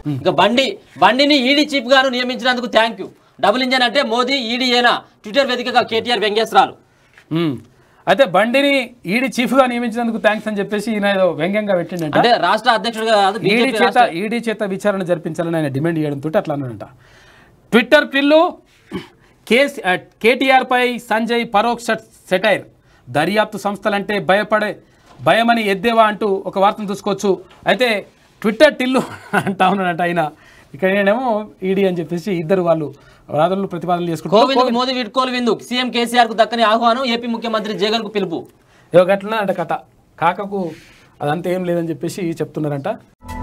ఇక బండి బండిని ఈడీ చీఫ్ గాను నియమించినందుకు థ్యాంక్ యూ డబుల్ ఇంజన్ అంటే మోదీ ఈడీ ఏనా ట్విట్టర్ వేదికగా కేటీఆర్ వ్యంగ్యస్త్రాలు ఉమ్. అయితే బండిని ఈడీ చీఫ్గా నియమించినందుకు థ్యాంక్స్ అని చెప్పేసి ఈయన ఏదో వ్యంగ్యంగా పెట్టిండంట అంటే రాష్ట్ర అధ్యక్షుడుగా కాదు ఈడీ బీజేపీ చేత ఈడీ చేత విచారణ జరిపించాలని ఆయన డిమాండ్ చేయడంతో అట్లా అన్నాడంట ట్విట్టర్ పిల్లు కేస్ కేటీఆర్ పై సంజయ్ పరోక్ష సెటైర్ దర్యాప్తు సంస్థలంటే భయపడే భయమని ఎద్దేవా అంటూ ఒక వార్తను చూసుకోవచ్చు అయితే ట్విట్టర్ టిల్లు అంటా ఉన్నాడంట ఆయన ఇక్కడ ఏమో ఈడీ అని చెప్పేసి ఇద్దరు వాళ్ళు వాదనలు ప్రతిపాదనలు చేసుకుంటారు కోవింద్ మోదీ వీడ్కోలు విందు సీఎం కేసీఆర్ కు దక్కని ఆహ్వానం ఏపీ ముఖ్యమంత్రి జగన్ కు పిలుపు ఏదో గట్లనే అంట కథ కాకకు అదంతా ఏం లేదని చెప్పేసి చెప్తున్నారంట